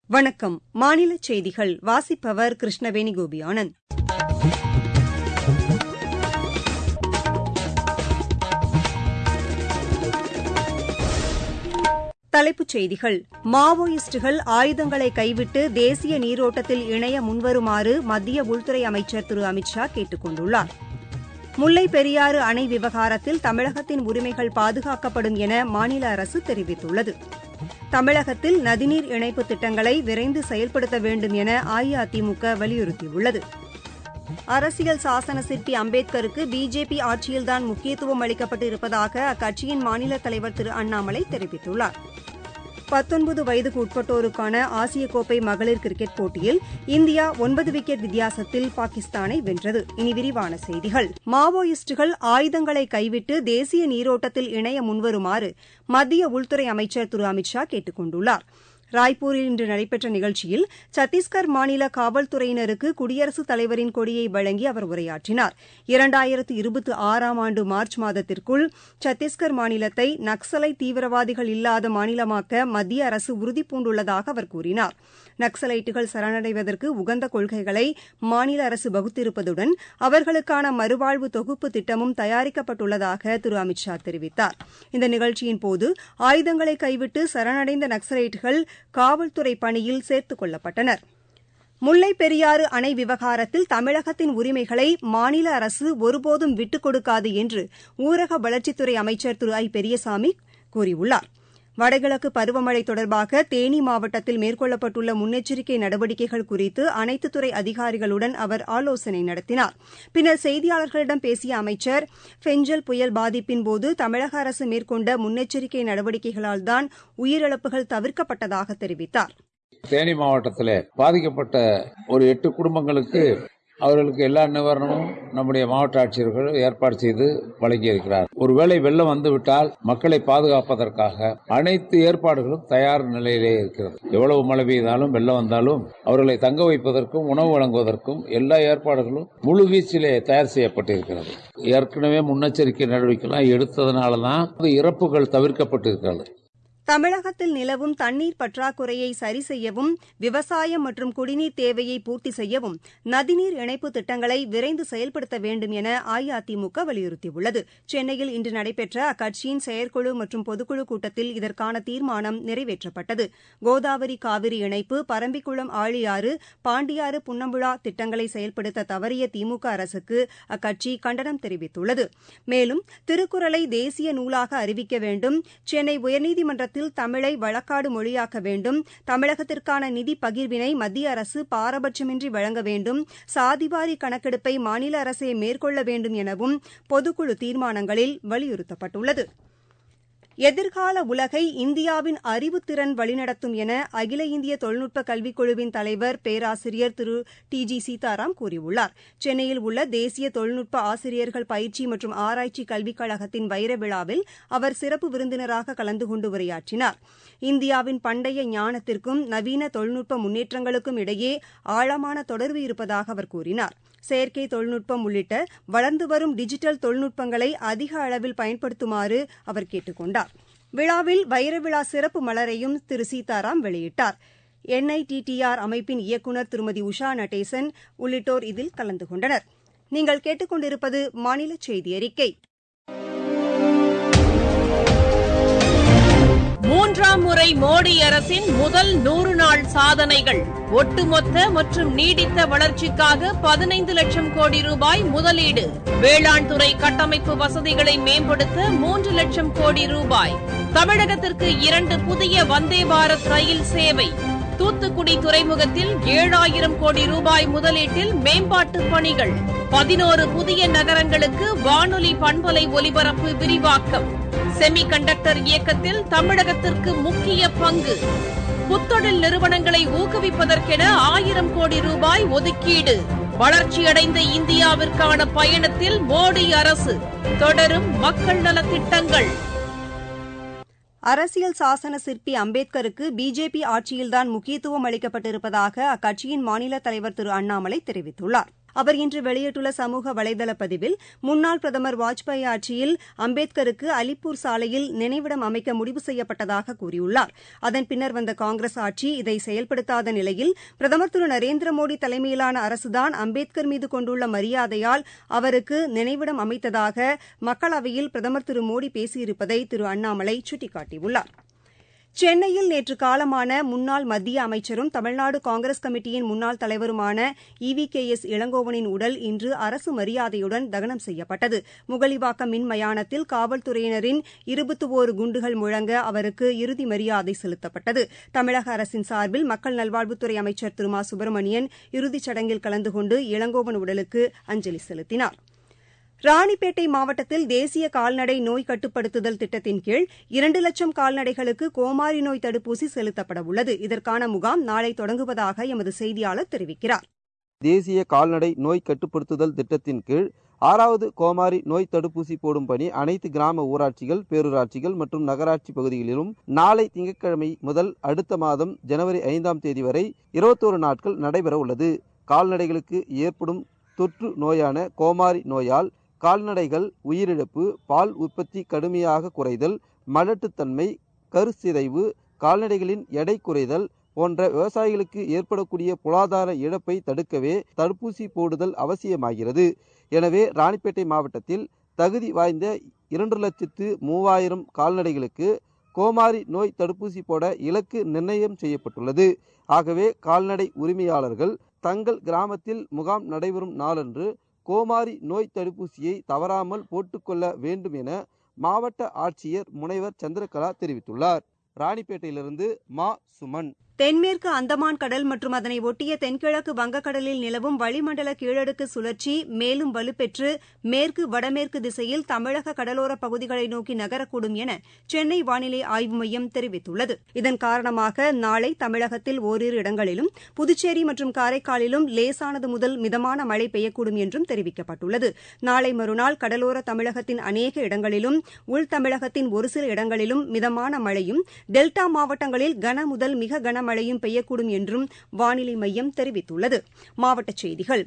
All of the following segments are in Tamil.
வணக்கம் மாநில செய்திகள் வாசிப்பவர் கிருஷ்ணவேணி கோபியானந்த் தலைப்புச் செய்திகள் மாவோயிஸ்டுகள் ஆயுதங்களை கைவிட்டு தேசிய நீரோட்டத்தில் இணைய முன்வருமாறு மத்திய உள்துறை அமைச்சர் திரு அமித் ஷா கேட்டுக் கொண்டுள்ளார் முல்லை பெரியாறு அணை விவகாரத்தில் தமிழகத்தின் உரிமைகள் பாதுகாக்கப்படும் என மாநில அரசு தெரிவித்துள்ளது தமிழகத்தில் நதிநீர் இணைப்பு திட்டங்களை விரைந்து செயல்படுத்த வேண்டும் என அஇஅதிமுக வலியுறுத்தியுள்ளது அரசியல் சாசன சிற்பி அம்பேத்கருக்கு பிஜேபி ஆட்சியில்தான் முக்கியத்துவம் அளிக்கப்பட்டு இருப்பதாக அக்கட்சியின் மாநில தலைவர் திரு அண்ணாமலை தெரிவித்துள்ளார் பத்தொன்பது வயதுக்கு உட்பட்டோருக்கான ஆசிய கோப்பை மகளிர் கிரிக்கெட் போட்டியில் இந்தியா ஒன்பது விக்கெட் வித்தியாசத்தில் பாகிஸ்தானை வென்றது இனி விரிவான செய்திகள் மாவோயிஸ்டுகள் ஆயுதங்களை கைவிட்டு தேசிய நீரோட்டத்தில் இணைய முன்வருமாறு மத்திய உள்துறை அமைச்சர் திரு அமித் ஷா கேட்டுக் கொண்டுள்ளார் ராய்ப்பூரில் இன்று நடைபெற்ற நிகழ்ச்சியில் சத்தீஸ்கர் மாநில காவல்துறையினருக்கு குடியரசுத் தலைவரின் கொடியை வழங்கி அவர் உரையாற்றினார் இரண்டாயிரத்து இருபத்தி ஆறாம் ஆண்டு மார்ச் மாதத்திற்குள் சத்தீஸ்கர் மாநிலத்தை நக்சலை தீவிரவாதிகள் இல்லாத மாநிலமாக்க மத்திய அரசு உறுதிபூண்டுள்ளதாக அவர் கூறினார் நக்சலைட்டுகள் சரணடைவதற்கு உகந்த கொள்கைகளை மாநில அரசு வகுத்திருப்பதுடன் அவர்களுக்கான மறுவாழ்வு தொகுப்பு திட்டமும் தயாரிக்கப்பட்டுள்ளதாக திரு அமித் ஷா தெரிவித்தார் இந்த நிகழ்ச்சியின் போது ஆயுதங்களை கைவிட்டு சரணடைந்த நக்சலைட்டுகள் காவல்துறை பணியில் சேர்த்துக் கொள்ளப்பட்டனர் முல்லை பெரியாறு அணை விவகாரத்தில் தமிழகத்தின் உரிமைகளை மாநில அரசு ஒருபோதும் விட்டுக் கொடுக்காது என்று ஊரக வளர்ச்சித்துறை அமைச்சர் திரு ஐ பெரியசாமி கூறியுள்ளார் வடகிழக்கு பருவமழை தொடர்பாக தேனி மாவட்டத்தில் மேற்கொள்ளப்பட்டுள்ள முன்னெச்சரிக்கை நடவடிக்கைகள் குறித்து அனைத்து துறை அதிகாரிகளுடன் அவர் ஆலோசனை நடத்தினார் பின்னர் செய்தியாளர்களிடம் பேசிய அமைச்சர் ஃபெஞ்சல் புயல் பாதிப்பின்போது தமிழக அரசு மேற்கொண்ட முன்னெச்சரிக்கை நடவடிக்கைகளால்தான் உயிரிழப்புகள் தவிர்க்கப்பட்டதாக தெரிவித்தார் தேனி மாவட்டத்தில் பாதிக்கப்பட்ட ஒரு எட்டு குடும்பங்களுக்கு அவர்களுக்கு எல்லா நிவாரணமும் நம்முடைய மாவட்ட ஆட்சியர்கள் ஏற்பாடு செய்து வழங்கியிருக்கிறார் ஒருவேளை வெள்ளம் வந்துவிட்டால் மக்களை பாதுகாப்பதற்காக அனைத்து ஏற்பாடுகளும் தயார் நிலையிலே இருக்கிறது எவ்வளவு மழை பெய்தாலும் வெள்ளம் வந்தாலும் அவர்களை தங்க வைப்பதற்கும் உணவு வழங்குவதற்கும் எல்லா ஏற்பாடுகளும் முழு வீச்சிலே தயார் செய்யப்பட்டிருக்கிறது ஏற்கனவே முன்னெச்சரிக்கை நடவடிக்கைலாம் எடுத்ததுனால தான் இறப்புகள் தவிர்க்கப்பட்டிருக்கிறது தமிழகத்தில் நிலவும் தண்ணீர் பற்றாக்குறையை சரி செய்யவும் விவசாயம் மற்றும் குடிநீர் தேவையை பூர்த்தி செய்யவும் நதிநீர் இணைப்பு திட்டங்களை விரைந்து செயல்படுத்த வேண்டும் என அஇஅதிமுக வலியுறுத்தியுள்ளது சென்னையில் இன்று நடைபெற்ற அக்கட்சியின் செயற்குழு மற்றும் பொதுக்குழு கூட்டத்தில் இதற்கான தீர்மானம் நிறைவேற்றப்பட்டது கோதாவரி காவிரி இணைப்பு பரம்பிக்குளம் ஆழியாறு பாண்டியாறு புன்னம்புழா திட்டங்களை செயல்படுத்த தவறிய திமுக அரசுக்கு அக்கட்சி கண்டனம் தெரிவித்துள்ளது மேலும் திருக்குறளை தேசிய நூலாக அறிவிக்க வேண்டும் சென்னை உயர்நீதிமன்றத்தில் மாநிலத்தில் தமிழை வழக்காடு மொழியாக்க வேண்டும் தமிழகத்திற்கான நிதி பகிர்வினை மத்திய அரசு பாரபட்சமின்றி வழங்க வேண்டும் சாதிவாரி கணக்கெடுப்பை மாநில அரசே மேற்கொள்ள வேண்டும் எனவும் பொதுக்குழு தீர்மானங்களில் வலியுறுத்தப்பட்டுள்ளது எதிர்கால உலகை இந்தியாவின் அறிவுத்திறன் வழிநடத்தும் என அகில இந்திய தொழில்நுட்ப கல்விக் குழுவின் தலைவர் பேராசிரியர் திரு டி ஜி சீதாராம் கூறியுள்ளார் சென்னையில் உள்ள தேசிய தொழில்நுட்ப ஆசிரியர்கள் பயிற்சி மற்றும் ஆராய்ச்சி கல்விக் கழகத்தின் வைர விழாவில் அவர் சிறப்பு விருந்தினராக கலந்து கொண்டு உரையாற்றினார் இந்தியாவின் பண்டைய ஞானத்திற்கும் நவீன தொழில்நுட்ப முன்னேற்றங்களுக்கும் இடையே ஆழமான தொடர்பு இருப்பதாக அவர் கூறினார் செயற்கை தொழில்நுட்பம் உள்ளிட்ட வளர்ந்து வரும் டிஜிட்டல் தொழில்நுட்பங்களை அதிக அளவில் பயன்படுத்துமாறு அவர் கேட்டுக் கொண்டார் விழாவில் வைரவிழா சிறப்பு மலரையும் திரு சீதாராம் வெளியிட்டார் என்ஐடிடிஆர் அமைப்பின் இயக்குநர் திருமதி உஷா நடேசன் உள்ளிட்டோர் இதில் கலந்து கொண்டனர் நீங்கள் கேட்டுக்கொண்டிருப்பது மாநில செய்தி அறிக்கை மூன்றாம் முறை மோடி அரசின் முதல் நூறு நாள் சாதனைகள் ஒட்டுமொத்த மற்றும் நீடித்த வளர்ச்சிக்காக பதினைந்து லட்சம் கோடி ரூபாய் முதலீடு வேளாண் துறை கட்டமைப்பு வசதிகளை மேம்படுத்த மூன்று லட்சம் கோடி ரூபாய் தமிழகத்திற்கு இரண்டு புதிய வந்தே பாரத் ரயில் சேவை தூத்துக்குடி துறைமுகத்தில் ஏழாயிரம் கோடி ரூபாய் முதலீட்டில் மேம்பாட்டு பணிகள் பதினோரு புதிய நகரங்களுக்கு வானொலி பண்பலை ஒலிபரப்பு விரிவாக்கம் செமி கண்டக்டர் இயக்கத்தில் தமிழகத்திற்கு முக்கிய பங்கு புத்தொழில் நிறுவனங்களை ஊக்குவிப்பதற்கென ஆயிரம் கோடி ரூபாய் ஒதுக்கீடு வளர்ச்சியடைந்த இந்தியாவிற்கான பயணத்தில் மோடி அரசு தொடரும் மக்கள் நலத்திட்டங்கள் அரசியல் சாசன சிற்பி அம்பேத்கருக்கு பிஜேபி ஆட்சியில்தான் முக்கியத்துவம் அளிக்கப்பட்டிருப்பதாக அக்கட்சியின் மாநில தலைவர் திரு அண்ணாமலை தெரிவித்துள்ளார் அவர் இன்று வெளியிட்டுள்ள சமூக வலைதள பதிவில் முன்னாள் பிரதமர் வாஜ்பாய் ஆட்சியில் அம்பேத்கருக்கு அலிப்பூர் சாலையில் நினைவிடம் அமைக்க முடிவு செய்யப்பட்டதாக கூறியுள்ளார் அதன் பின்னர் வந்த காங்கிரஸ் ஆட்சி இதை செயல்படுத்தாத நிலையில் பிரதமர் திரு நரேந்திர மோடி தலைமையிலான அரசுதான் அம்பேத்கர் மீது கொண்டுள்ள மரியாதையால் அவருக்கு நினைவிடம் அமைத்ததாக மக்களவையில் பிரதமர் திரு மோடி பேசியிருப்பதை திரு அண்ணாமலை சுட்டிக்காட்டியுள்ளார் சென்னையில் நேற்று காலமான முன்னாள் மத்திய அமைச்சரும் தமிழ்நாடு காங்கிரஸ் கமிட்டியின் முன்னாள் தலைவருமான இவி கே எஸ் இளங்கோவனின் உடல் இன்று அரசு மரியாதையுடன் தகனம் செய்யப்பட்டது முகலிவாக்கம் மின் மயானத்தில் காவல்துறையினரின் இருபத்தி ஓரு குண்டுகள் முழங்க அவருக்கு இறுதி மரியாதை செலுத்தப்பட்டது தமிழக அரசின் சார்பில் மக்கள் நல்வாழ்வுத்துறை அமைச்சர் திரு மா சுப்பிரமணியன் இறுதிச் சடங்கில் கலந்து கொண்டு இளங்கோவன் உடலுக்கு அஞ்சலி செலுத்தினாா் ராணிப்பேட்டை மாவட்டத்தில் தேசிய கால்நடை நோய் கட்டுப்படுத்துதல் திட்டத்தின் கீழ் இரண்டு லட்சம் கால்நடைகளுக்கு கோமாரி நோய் தடுப்பூசி செலுத்தப்பட உள்ளது இதற்கான முகாம் நாளை தொடங்குவதாக எமது செய்தியாளர் தெரிவிக்கிறார் தேசிய கால்நடை நோய் கட்டுப்படுத்துதல் திட்டத்தின் கீழ் ஆறாவது கோமாரி நோய் தடுப்பூசி போடும் பணி அனைத்து கிராம ஊராட்சிகள் பேரூராட்சிகள் மற்றும் நகராட்சி பகுதிகளிலும் நாளை திங்கட்கிழமை முதல் அடுத்த மாதம் ஜனவரி ஐந்தாம் தேதி வரை இருபத்தோரு நாட்கள் நடைபெற உள்ளது கால்நடைகளுக்கு ஏற்படும் தொற்று நோயான கோமாரி நோயால் கால்நடைகள் உயிரிழப்பு பால் உற்பத்தி கடுமையாக குறைதல் மலட்டுத்தன்மை கருச்சிதைவு கால்நடைகளின் எடை குறைதல் போன்ற விவசாயிகளுக்கு ஏற்படக்கூடிய பொருளாதார இழப்பை தடுக்கவே தடுப்பூசி போடுதல் அவசியமாகிறது எனவே ராணிப்பேட்டை மாவட்டத்தில் தகுதி வாய்ந்த இரண்டு லட்சத்து மூவாயிரம் கால்நடைகளுக்கு கோமாரி நோய் தடுப்பூசி போட இலக்கு நிர்ணயம் செய்யப்பட்டுள்ளது ஆகவே கால்நடை உரிமையாளர்கள் தங்கள் கிராமத்தில் முகாம் நடைபெறும் நாளன்று கோமாரி நோய் தடுப்பூசியை தவறாமல் போட்டுக்கொள்ள வேண்டும் என மாவட்ட ஆட்சியர் முனைவர் சந்திரகலா தெரிவித்துள்ளார் ராணிப்பேட்டையிலிருந்து மா சுமன் தென்மேற்கு அந்தமான் கடல் மற்றும் அதனை ஒட்டிய தென்கிழக்கு வங்கக்கடலில் நிலவும் வளிமண்டல கீழடுக்கு சுழற்சி மேலும் வலுப்பெற்று மேற்கு வடமேற்கு திசையில் தமிழக கடலோர பகுதிகளை நோக்கி நகரக்கூடும் என சென்னை வானிலை ஆய்வு மையம் தெரிவித்துள்ளது இதன் காரணமாக நாளை தமிழகத்தில் ஓரிரு இடங்களிலும் புதுச்சேரி மற்றும் காரைக்காலிலும் லேசானது முதல் மிதமான மழை பெய்யக்கூடும் என்றும் தெரிவிக்கப்பட்டுள்ளது நாளை மறுநாள் கடலோர தமிழகத்தின் அநேக இடங்களிலும் உள் தமிழகத்தின் ஒரு சில இடங்களிலும் மிதமான மழையும் டெல்டா மாவட்டங்களில் கன முதல் மிக கன மழையும் பெய்யக்கூடும் என்றும் வானிலை மையம் தெரிவித்துள்ளது மாவட்டச் செய்திகள்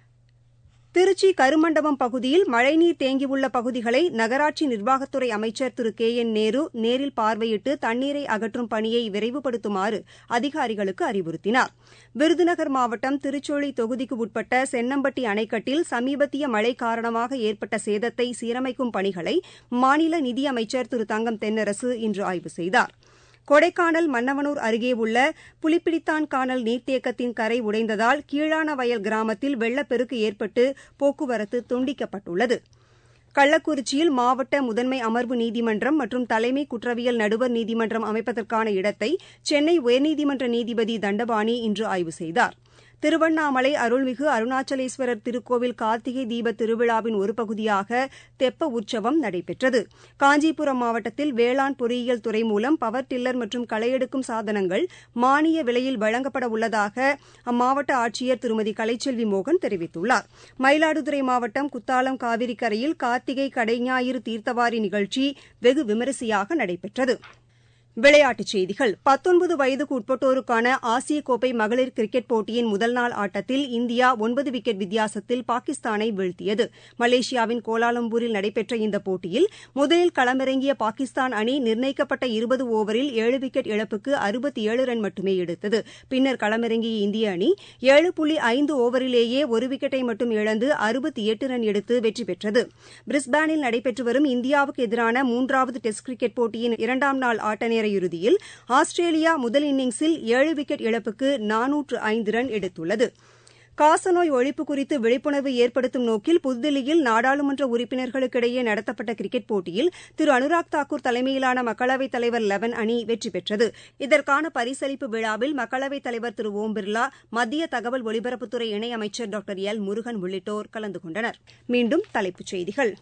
திருச்சி கருமண்டபம் பகுதியில் மழைநீர் தேங்கியுள்ள பகுதிகளை நகராட்சி நிர்வாகத்துறை அமைச்சர் திரு கே என் நேரு நேரில் பார்வையிட்டு தண்ணீரை அகற்றும் பணியை விரைவுபடுத்துமாறு அதிகாரிகளுக்கு அறிவுறுத்தினார் விருதுநகர் மாவட்டம் திருச்சோழி தொகுதிக்கு உட்பட்ட சென்னம்பட்டி அணைக்கட்டில் சமீபத்திய மழை காரணமாக ஏற்பட்ட சேதத்தை சீரமைக்கும் பணிகளை மாநில நிதியமைச்சர் திரு தங்கம் தென்னரசு இன்று ஆய்வு செய்தார் கொடைக்கானல் மன்னவனூர் அருகே உள்ள புலிப்பிடித்தான் கானல் நீர்த்தேக்கத்தின் கரை உடைந்ததால் கீழான வயல் கிராமத்தில் வெள்ளப்பெருக்கு ஏற்பட்டு போக்குவரத்து துண்டிக்கப்பட்டுள்ளது கள்ளக்குறிச்சியில் மாவட்ட முதன்மை அமர்வு நீதிமன்றம் மற்றும் தலைமை குற்றவியல் நடுவர் நீதிமன்றம் அமைப்பதற்கான இடத்தை சென்னை உயர்நீதிமன்ற நீதிபதி தண்டபாணி இன்று ஆய்வு செய்தார் திருவண்ணாமலை அருள்மிகு அருணாச்சலேஸ்வரர் திருக்கோவில் கார்த்திகை தீப திருவிழாவின் ஒரு பகுதியாக தெப்ப உற்சவம் நடைபெற்றது காஞ்சிபுரம் மாவட்டத்தில் வேளாண் பொறியியல் துறை மூலம் பவர் டில்லர் மற்றும் களையெடுக்கும் சாதனங்கள் மானிய விலையில் வழங்கப்பட உள்ளதாக அம்மாவட்ட ஆட்சியர் திருமதி கலைச்செல்வி மோகன் தெரிவித்துள்ளார் மயிலாடுதுறை மாவட்டம் குத்தாலம் காவிரி கரையில் கார்த்திகை கடைஞாயிறு தீர்த்தவாரி நிகழ்ச்சி வெகு விமரிசையாக நடைபெற்றது விளையாட்டுச் செய்திகள் பத்தொன்பது வயதுக்கு உட்பட்டோருக்கான ஆசிய கோப்பை மகளிர் கிரிக்கெட் போட்டியின் முதல் நாள் ஆட்டத்தில் இந்தியா ஒன்பது விக்கெட் வித்தியாசத்தில் பாகிஸ்தானை வீழ்த்தியது மலேசியாவின் கோலாலம்பூரில் நடைபெற்ற இந்த போட்டியில் முதலில் களமிறங்கிய பாகிஸ்தான் அணி நிர்ணயிக்கப்பட்ட இருபது ஓவரில் ஏழு விக்கெட் இழப்புக்கு அறுபத்தி ஏழு ரன் மட்டுமே எடுத்தது பின்னர் களமிறங்கிய இந்திய அணி ஏழு புள்ளி ஐந்து ஓவரிலேயே ஒரு விக்கெட்டை மட்டும் இழந்து அறுபத்தி எட்டு ரன் எடுத்து வெற்றி பெற்றது பிரிஸ்பேனில் நடைபெற்று வரும் இந்தியாவுக்கு எதிரான மூன்றாவது டெஸ்ட் கிரிக்கெட் போட்டியின் இரண்டாம் நாள் ஆட்ட நேர இறுதியில் ஆஸ்திரேலியா முதல் இன்னிங்ஸில் ஏழு விக்கெட் இழப்புக்கு நானூற்று ஐந்து ரன் எடுத்துள்ளது காசநோய் ஒழிப்பு குறித்து விழிப்புணர்வு ஏற்படுத்தும் நோக்கில் புதுதில்லியில் நாடாளுமன்ற உறுப்பினர்களுக்கிடையே நடத்தப்பட்ட கிரிக்கெட் போட்டியில் திரு அனுராக் தாக்கூர் தலைமையிலான மக்களவைத் தலைவர் லெவன் அணி வெற்றி பெற்றது இதற்கான பரிசளிப்பு விழாவில் மக்களவைத் தலைவர் திரு ஓம் பிர்லா மத்திய தகவல் ஒலிபரப்புத்துறை இணையமைச்சர் டாக்டர் எல் முருகன் உள்ளிட்டோர் கலந்து கொண்டனர் மீண்டும் தலைப்புச் செய்திகள்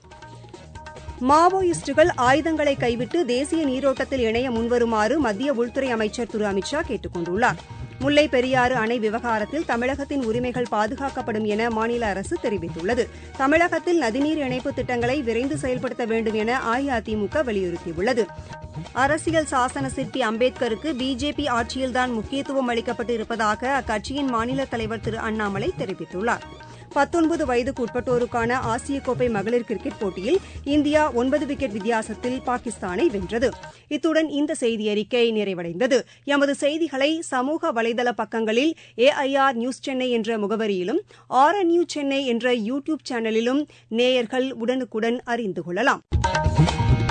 மாவோயிஸ்டுகள் ஆயுதங்களை கைவிட்டு தேசிய நீரோட்டத்தில் இணைய முன்வருமாறு மத்திய உள்துறை அமைச்சர் திரு அமித் ஷா கேட்டுக் கொண்டுள்ளார் முல்லை பெரியாறு அணை விவகாரத்தில் தமிழகத்தின் உரிமைகள் பாதுகாக்கப்படும் என மாநில அரசு தெரிவித்துள்ளது தமிழகத்தில் நதிநீர் இணைப்பு திட்டங்களை விரைந்து செயல்படுத்த வேண்டும் என அஇஅதிமுக வலியுறுத்தியுள்ளது அரசியல் சாசன சிற்பி அம்பேத்கருக்கு பிஜேபி ஆட்சியில்தான் முக்கியத்துவம் அளிக்கப்பட்டு இருப்பதாக அக்கட்சியின் மாநில தலைவர் திரு அண்ணாமலை தெரிவித்துள்ளார் பத்தொன்பது வயதுக்கு உட்பட்டோருக்கான ஆசிய கோப்பை மகளிர் கிரிக்கெட் போட்டியில் இந்தியா ஒன்பது விக்கெட் வித்தியாசத்தில் பாகிஸ்தானை வென்றது இத்துடன் இந்த செய்தியறிக்கை நிறைவடைந்தது எமது செய்திகளை சமூக வலைதள பக்கங்களில் ஏஐஆர் நியூஸ் சென்னை என்ற முகவரியிலும் ஆர் நியூ சென்னை என்ற யூ டியூப் சேனலிலும் நேயர்கள் உடனுக்குடன் அறிந்து கொள்ளலாம்